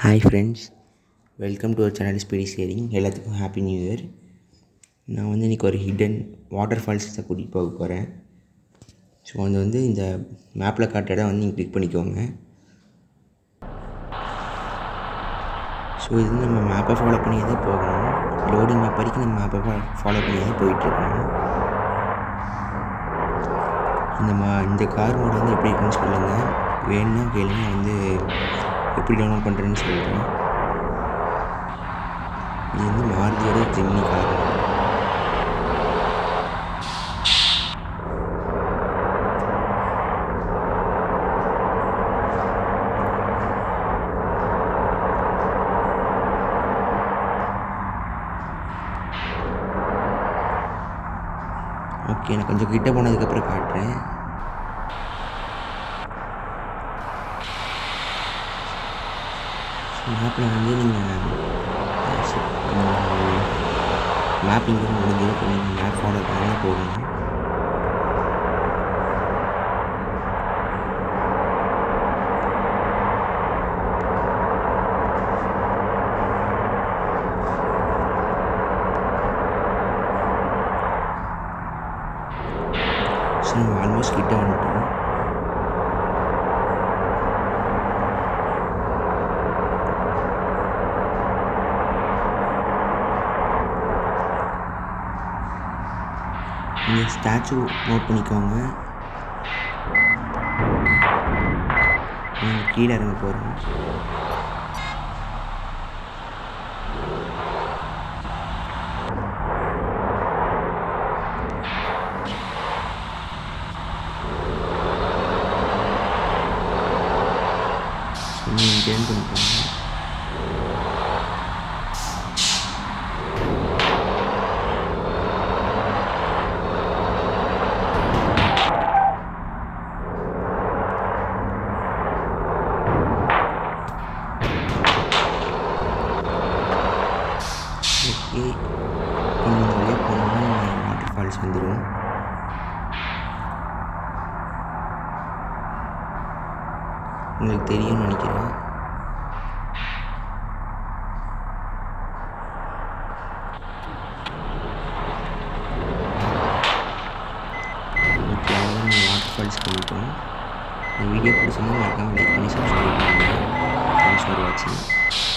hi friends welcome to our channel speedy sharing எல்லாத்துக்கும் happy new year நான் வந்து இன்றைக்கி ஒரு ஹிடன் வாட்டர் ஃபால்ஸ் தான் கூட்டிகிட்டு போக போகிறேன் ஸோ அது வந்து இந்த மேப்பில் காட்டுற இடம் வந்து நீங்கள் கிளிக் பண்ணிக்கோங்க ஸோ இது வந்து நம்ம மேப்பை ஃபாலோ பண்ணியே தான் போகணும் லோடிங் மேப் வரைக்கும் நம்ம மேப்பை ஃபாலோ பண்ணியே தான் போயிட்டுருக்கணும் இந்த மா இந்த கார் மோட் வந்து எப்படி இருக்குன்னு சொல்லுங்கள் வேணும்னா கேளுங்க நான் வந்து எப்படி டவுன்லோட் பண்ணுறேன்னு சொல்கிறேன் இது வந்து மாருதியோட ஜெமினி கார் ஓகே நான் கொஞ்சம் கிட்ட போனதுக்கப்புறம் காட்டுறேன் மேப்பில் வந்து நீங்கள் மேப்பிங் கூட முடிஞ்சது கொஞ்சம் மேப் ஃபாலோ பண்ணாலே போகணும் ஸோ நம்ம ஆல்மோஸ்ட் கிட்ட வந்துட்டோம் இந்த ஸ்டாச்சு நோட் பண்ணிக்கோங்க நாங்கள் கீழே இறங்க போகிறோம் நீங்கள் ஜெயின் பண்ணிக்கோங்க ஓகே இந்த வழியாக போனோம்னா நம்ம வாட்டர் ஃபால்ஸ் வந்துடும் உங்களுக்கு தெரியும்னு நினைக்கிறேன் ஓகே அவ்வளோ நம்ம வாட்டர் ஃபால்ஸ் பண்ணிட்டோம் இந்த வீடியோ பிடிச்சிருந்தா மறக்காமல் லைக் பண்ணி சப்ஸ்கிரைப் பண்ணுங்கள் தேங்க்ஸ் ஃபார் வாட்சிங்